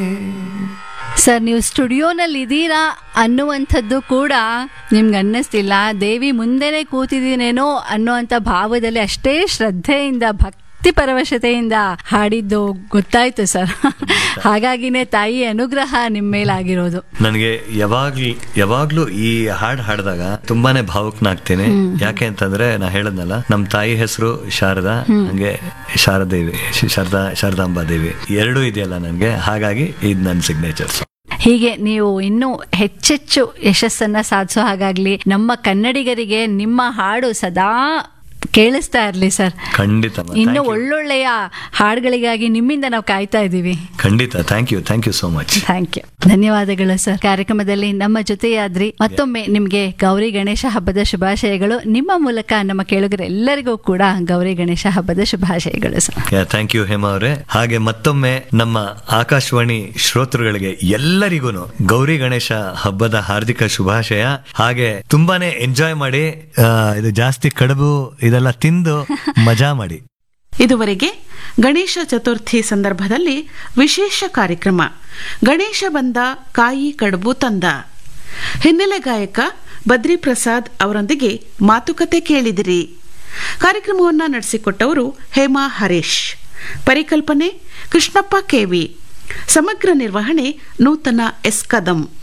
Sir ನೀವು ಸ್ಟುಡಿಯೋನಲ್ಲಿ ಇದ್ದೀರಾ ಅನ್ನುವಂಥದ್ದು ಕೂಡ ನಿಮ್ಗೆ ಅನ್ನಿಸ್ತಿಲ್ಲ ದೇವಿ ಮುಂದೆನೆ ಕೂತಿದ್ದೀನೇನೋ ಅನ್ನುವಂಥ ಭಾವದಲ್ಲಿ ಅಷ್ಟೇ ಶ್ರದ್ಧೆಯಿಂದ ಭಕ್ತಿ ಪರವಶತೆಯಿಂದ ಹಾಡಿದ್ದು ಗೊತ್ತಾಯ್ತು ಸರ್ ಹಾಗಾಗಿನೇ ತಾಯಿ ಅನುಗ್ರಹ ನಿಮ್ಮ ಮೇಲಾಗಿರೋದು ನನಗೆ ಯಾವಾಗ್ಲೂ ಯಾವಾಗ್ಲೂ ಈ ಹಾಡ್ ಹಾಡಿದಾಗ ತುಂಬಾನೇ ಭಾವುಕನಾಗ್ತೀನಿ ಯಾಕೆ ಅಂತಂದ್ರೆ ನಾ ಹೇಳದ್ನಲ್ಲ ನಮ್ ತಾಯಿ ಹೆಸರು ಶಾರದಾ ಹಂಗೆ ಶಾರದೇವಿ ಶಾರದಾ ಶಾರದಾಂಬಾ ದೇವಿ ಎರಡೂ ಇದೆಯಲ್ಲ ನನ್ಗೆ ಹಾಗಾಗಿ ಇದು ನನ್ನ ಸಿಗ್ನೇಚರ್ಸ್ ಹೀಗೆ ನೀವು ಇನ್ನೂ ಹೆಚ್ಚೆಚ್ಚು ಯಶಸ್ಸನ್ನ ಸಾಧಿಸೋ ಹಾಗಾಗ್ಲಿ ನಮ್ಮ ಕನ್ನಡಿಗರಿಗೆ ನಿಮ್ಮ ಹಾಡು ಸದಾ ಕೇಳಿಸ್ತಾ ಇರ್ಲಿ ಸರ್ ಖಂಡಿತ ಮಾ. ಇನ್ನು Thank you. ಒಳ್ಳೊಳ್ಳೆಯ ಹಾಡುಗಳಿಗಾಗಿ ನಿಮ್ಮಿಂದ ನಾವು ಕಾಯ್ತಾ ಇದ್ದೀವಿ ಖಂಡಿತ thank you thank you so much thank you ಧನ್ಯವಾದಗಳು ಸರ್ ಕಾರ್ಯಕ್ರಮದಲ್ಲಿ ನಮ್ಮ ಜೊತೆಯಾದ್ರಿ ಮತ್ತೊಮ್ಮೆ ನಿಮಗೆ ಗೌರಿ ಗಣೇಶ ಹಬ್ಬದ ಶುಭಾಶಯಗಳು ನಿಮ್ಮ ಮೂಲಕ ನಮ್ಮ ಕೇಳುಗರೆಲ್ಲರಿಗೂ ಕೂಡ ಗೌರಿ ಗಣೇಶ ಹಬ್ಬದ ಶುಭಾಶಯಗಳು ಸರ್ ಥ್ಯಾಂಕ್ ಯು ಹೇಮಾ ಅವರೇ ಹಾಗೆ ಮತ್ತೊಮ್ಮೆ ನಮ್ಮ ಆಕಾಶವಾಣಿ ಶ್ರೋತೃಗಳಿಗೆ ಎಲ್ಲರಿಗೂ ಗೌರಿ ಗಣೇಶ ಹಬ್ಬದ ಹಾರ್ದಿಕ ಶುಭಾಶಯ ಹಾಗೆ ತುಂಬಾನೇ ಎಂಜಾಯ್ ಮಾಡಿ ಆ, ಇದು ಜಾಸ್ತಿ ಕಡುಬು ಇದೆಲ್ಲ ತಿಂದು ಮಜಾ ಮಾಡಿ ಇದುವರೆಗೆ ಗಣೇಶ ಚತುರ್ಥಿ ಸಂದರ್ಭದಲ್ಲಿ ವಿಶೇಷ ಕಾರ್ಯಕ್ರಮ ಗಣೇಶ ಬಂದ ಕಾಯಿ ಕಡುಬು ತಂದ ಹಿನ್ನೆಲೆ ಗಾಯಕ ಬದ್ರಿ ಪ್ರಸಾದ್ ಅವರೊಂದಿಗೆ ಮಾತುಕತೆ ಕೇಳಿದಿರಿ ಕಾರ್ಯಕ್ರಮವನ್ನು ನಡೆಸಿಕೊಟ್ಟವರು ಹೇಮಾ ಹರೀಶ್ ಪರಿಕಲ್ಪನೆ ಕೃಷ್ಣಪ್ಪ ಕೆವಿ ಸಮಗ್ರ ನಿರ್ವಹಣೆ ನೂತನ ಎಸ್ ಕದಂ